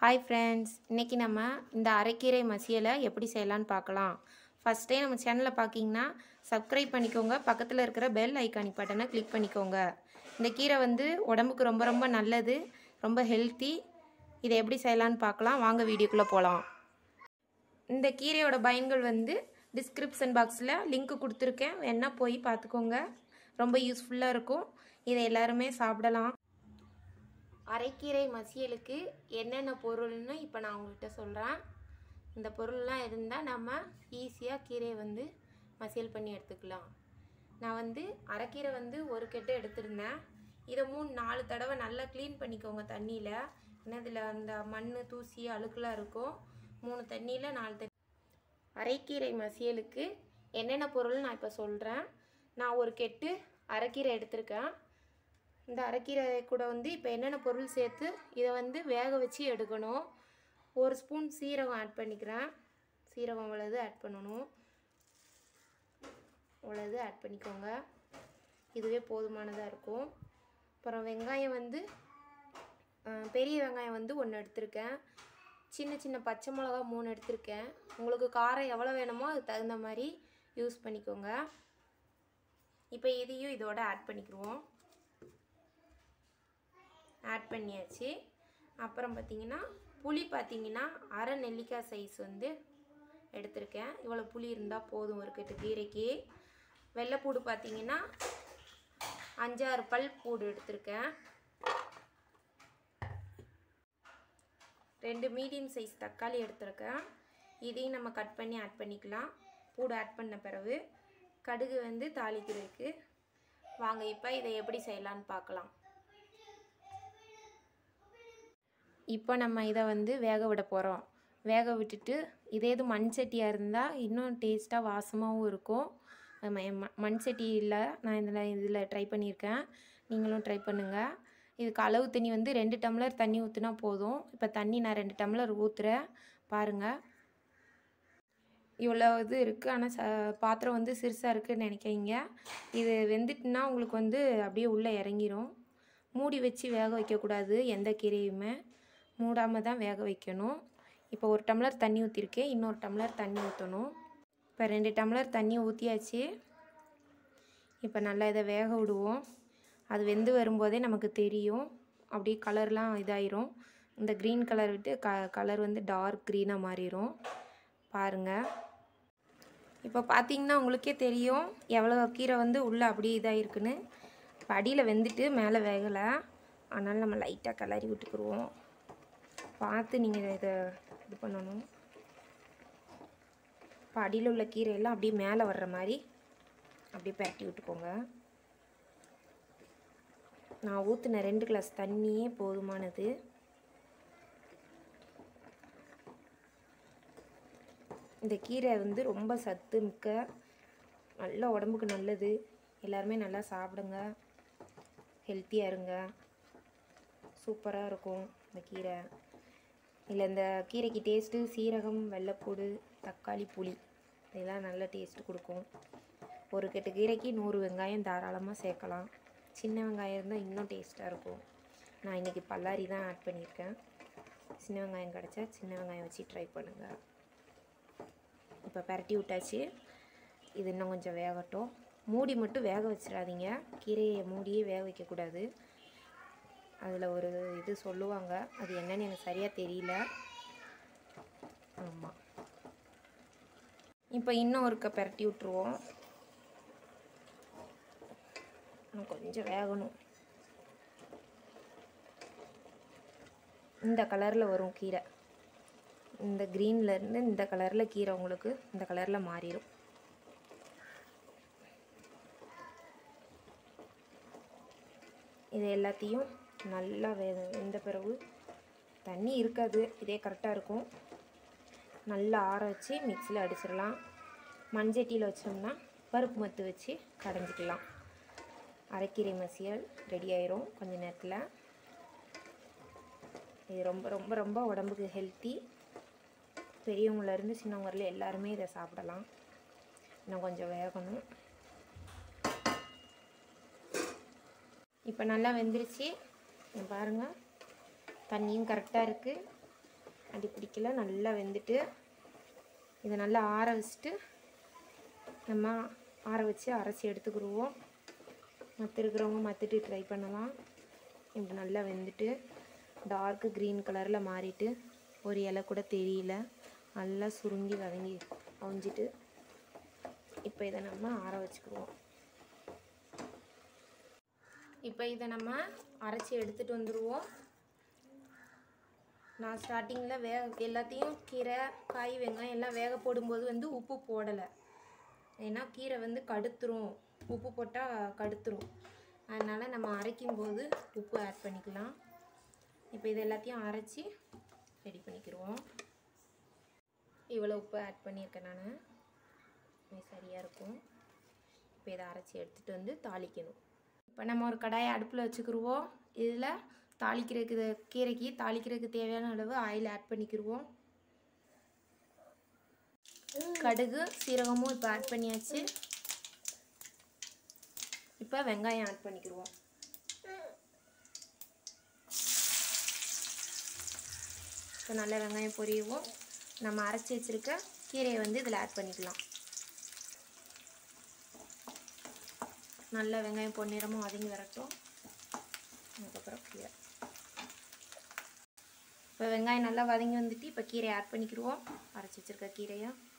hi friends இன்றைக்கி நம்ம இந்த அரைக்கீரை மசியலை எப்படி செய்யலான்னு பார்க்கலாம் ஃபஸ்ட் டைம் நம்ம சேனலை பார்க்கிங்கன்னா சப்ஸ்கிரைப் பண்ணிக்கோங்க பக்கத்தில் இருக்கிற பெல் ஐக்கானி பட்டனை கிளிக் பண்ணிக்கோங்க இந்த கீரை வந்து உடம்புக்கு ரொம்ப ரொம்ப நல்லது ரொம்ப ஹெல்த்தி இதை எப்படி செய்யலான்னு பார்க்கலாம் வாங்க வீடியோக்குள்ளே போகலாம் இந்த கீரையோட பயன்கள் வந்து டிஸ்கிரிப்ஷன் பாக்ஸில் லிங்க் கொடுத்துருக்கேன் வேணால் போய் பார்த்துக்கோங்க ரொம்ப யூஸ்ஃபுல்லாக இருக்கும் இதை எல்லாருமே சாப்பிடலாம் அரைக்கீரை மசியலுக்கு என்னென்ன பொருள்னு இப்போ நான் உங்கள்கிட்ட சொல்கிறேன் இந்த பொருள்லாம் இருந்தால் நம்ம ஈஸியாக கீரையை வந்து மசியல் பண்ணி எடுத்துக்கலாம் நான் வந்து அரைக்கீரை வந்து ஒரு கெட்டு எடுத்திருந்தேன் இதை மூணு நாலு தடவை நல்லா க்ளீன் பண்ணிக்கோங்க தண்ணியில் ஏன்னா இதில் அந்த மண் தூசி அழுக்கெலாம் இருக்கும் மூணு தண்ணியில் நாலு தண்ணி அரைக்கீரை மசியலுக்கு என்னென்ன பொருள் நான் இப்போ சொல்கிறேன் நான் ஒரு கெட்டு அரைக்கீரை எடுத்திருக்கேன் இந்த அரைக்கீரை கூட வந்து இப்போ என்னென்ன பொருள் சேர்த்து இதை வந்து வேக வச்சு எடுக்கணும் ஒரு ஸ்பூன் சீரகம் ஆட் பண்ணிக்கிறேன் சீரகம் இவ்வளவு ஆட் பண்ணணும் இவ்வளவு ஆட் பண்ணிக்கோங்க இதுவே போதுமானதாக இருக்கும் அப்புறம் வெங்காயம் வந்து அஹ், பெரிய வெங்காயம் வந்து ஒன்று எடுத்திருக்கேன் சின்ன சின்ன பச்சை மிளகா மூணு எடுத்திருக்கேன் உங்களுக்கு காரம் எவ்வளோ வேணுமோ அதுக்கு தகுந்த மாதிரி யூஸ் பண்ணிக்கோங்க இப்போ இதையும் இதோட ஆட் பண்ணிக்கிடுவோம் ஆட் பண்ணியாச்சு அப்புறம் பார்த்தீங்கன்னா புளி பார்த்தீங்கன்னா அரை நெல்லிக்காய் சைஸ் வந்து எடுத்திருக்கேன் இவ்வளோ புளி இருந்தால் போதும் ஒரு கட்டு கீரைக்கு வெள்ளைப்பூடு பார்த்தீங்கன்னா அஞ்சாறு பல் பூடு எடுத்திருக்கேன் ரெண்டு மீடியம் சைஸ் தக்காளி எடுத்திருக்கேன் இதையும் நம்ம கட் பண்ணி ஆட் பண்ணிக்கலாம் பூடு ஆட் பண்ண பிறகு கடுகு வந்து தாளிக்கிறதுக்கு வாங்க இப்போ இதை எப்படி செய்யலான்னு பார்க்கலாம் இப்போ நம்ம இதை வந்து வேக விட போகிறோம் வேக விட்டுட்டு இதே இது மண் சட்டியாக இருந்தால் இன்னும் டேஸ்ட்டாக வாசமாகவும் இருக்கும் நம்ம ம- மண் சட்டி இல்லை நான் இதில் இதில் ட்ரை பண்ணியிருக்கேன் நீங்களும் ட்ரை பண்ணுங்கள் இதுக்கு அளவு தண்ணி வந்து ரெண்டு டம்ளர் தண்ணி ஊற்றினா போதும் இப்போ தண்ணி நான் ரெண்டு டம்ளர் ஊற்றுறேன் பாருங்கள் இவ்வளோ இது இருக்குது ஆனால் ச பாத்திரம் வந்து சிறுசாக இருக்குதுன்னு நினைக்காதீங்க இது வெந்துட்டுனா உங்களுக்கு வந்து அப்படியே உள்ளே இறங்கிரும் மூடி வச்சு வேக வைக்கக்கூடாது எந்த கீரையுமே மூடாமல் தான் வேக வைக்கணும் இப்போ ஒரு டம்ளர் தண்ணி ஊற்றிருக்கேன் இன்னொரு டம்ளர் தண்ணி ஊற்றணும் இப்போ ரெண்டு டம்ளர் தண்ணி ஊற்றியாச்சு இப்போ நல்லா இதை வேக விடுவோம் அது வெந்து வரும்போதே நமக்கு தெரியும் அப்படியே கலர்லாம் இதாயிரும் இந்த க்ரீன் கலர் விட்டு க கலர் வந்து டார்க் க்ரீனாக மாறிடும் பாருங்கள் இப்போ பார்த்தீங்கன்னா உங்களுக்கே தெரியும் எவ்வளோ கீரை வந்து உள்ளே அப்படியே இதாகிருக்குன்னு இப்போ அடியில் வெந்துட்டு மேலே வேகலை அதனால் நம்ம லைட்டாக கிளறி விட்டுக்குருவோம் பார்த்து நீங்கள் இதை இது பண்ணணும் இப்போ அடியில் உள்ள கீரையெல்லாம் அப்படியே மேலே வர்ற மாதிரி அப்படியே பரட்டி விட்டுக்கோங்க நான் ஊற்றின ரெண்டு கிளாஸ் தண்ணியே போதுமானது இந்த கீரை வந்து ரொம்ப சத்து மிக்க நல்ல உடம்புக்கு நல்லது எல்லாருமே நல்லா சாப்பிடுங்க ஹெல்த்தியாக இருங்க சூப்பராக இருக்கும் இந்த கீரை இல்லை இந்த கீரைக்கு டேஸ்ட்டு சீரகம் வெள்ளைப்பூடு தக்காளி புளி இதெல்லாம் நல்ல டேஸ்ட்டு கொடுக்கும் ஒரு கெட்டு கீரைக்கு நூறு வெங்காயம் தாராளமாக சேர்க்கலாம் சின்ன வெங்காயம் இருந்தால் இன்னும் டேஸ்ட்டாக இருக்கும் நான் இன்றைக்கி பல்லாரி தான் ஆட் பண்ணியிருக்கேன் சின்ன வெங்காயம் கிடச்சா சின்ன வெங்காயம் வச்சு ட்ரை பண்ணுங்கள் இப்போ பரட்டி விட்டாச்சு இது இன்னும் கொஞ்சம் வேகட்டும் மூடி மட்டும் வேக வச்சிடாதீங்க கீரையை மூடியே வேக வைக்கக்கூடாது அதில் ஒரு இது சொல்லுவாங்க அது என்னன்னு எனக்கு சரியாக தெரியல ஆமாம் இப்போ இன்னும் ஒருக்க பரட்டி விட்ருவோம் இன்னும் கொஞ்சம் வேகணும் இந்த கலரில் வரும் கீரை இந்த greenல இருந்து இந்த கலரில் கீரை உங்களுக்கு இந்த கலரில் மாறிடும் இது எல்லாத்தையும் நல்லா வே வெந்த பிறகு தண்ணி இருக்காது இதே கரெக்டாக இருக்கும் நல்லா ஆற வச்சு மிக்சியில் அடிச்சிடலாம் மண்சட்டியில் வச்சோம்னா பருப்பு மத்து வச்சு கடைஞ்சிக்கலாம் அரைக்கீரை மசியல் ரெடி ஆயிரும் கொஞ்ச நேரத்தில் இது ரொம்ப ரொம்ப ரொம்ப உடம்புக்கு ஹெல்த்தி பெரியவங்கலேருந்து சின்னவங்க வரல எல்லாருமே இதை சாப்பிடலாம் இன்னும் கொஞ்சம் வேகணும் இப்போ நல்லா வெந்துருச்சு இங்க பாருங்க தண்ணியும் கரெக்டாக இருக்குது அடி பிடிக்கல நல்லா வெந்துட்டு இதை நல்லா ஆற வச்சுட்டு நம்ம ஆற வச்சு அரைச்சி எடுத்துக்கிடுவோம் மற்ற இருக்கிறவங்க மற்றுட்டு ட்ரை பண்ணலாம் இப்படி நல்லா வெந்துட்டு டார்க்கு க்ரீன் கலரில் மாறிட்டு ஒரு இலை கூட தெரியல நல்லா சுருங்கி வதங்கி அவிஞ்சிட்டு இப்போ இதை நம்ம ஆற வச்சுக்குவோம் இப்போ இதை நம்ம அரைச்சி எடுத்துகிட்டு வந்துடுவோம் நான் ஸ்டார்டிங்கில் வேக எல்லாத்தையும் கீரை காய் வெங்காயம் எல்லாம் வேக போடும்போது வந்து உப்பு போடலை ஏன்னா கீரை வந்து கடுத்துரும் உப்பு போட்டால் கடுத்துரும் அதனால் நம்ம அரைக்கும் போது உப்பு ஆட் பண்ணிக்கலாம் இப்போ இது எல்லாத்தையும் அரைச்சி ரெடி பண்ணிக்கிடுவோம் இவ்வளோ உப்பு ஆட் பண்ணியிருக்கேன் நான் இது சரியாக இருக்கும் இப்போ இதை அரைச்சி எடுத்துகிட்டு வந்து தாளிக்கணும் இப்போ நம்ம ஒரு கடாயை அடுப்பில் வச்சுக்கிடுவோம் இதில் தாளிக்கிறதுக்கு இது கீரைக்கு தாளிக்கிறதுக்கு தேவையான அளவு ஆயில் ஆட் பண்ணிக்கிடுவோம் கடுகு சீரகமும் இப்போ ஆட் பண்ணியாச்சு இப்போ வெங்காயம் ஆட் பண்ணிக்கிடுவோம் இப்போ நல்ல வெங்காயம் பொரியவும் நம்ம அரைச்சி வச்சுருக்க கீரையை வந்து இதில் ஆட் பண்ணிக்கலாம் நல்ல வெங்காயம் பொன்னிறமும் வதங்கி வரட்டும் அதுக்கப்புறம் கீரை இப்போ வெங்காயம் நல்லா வதங்கி வந்துட்டு இப்போ கீரையை ஆட் பண்ணிக்கிடுவோம் அரைச்சி வச்சுருக்க கீரையை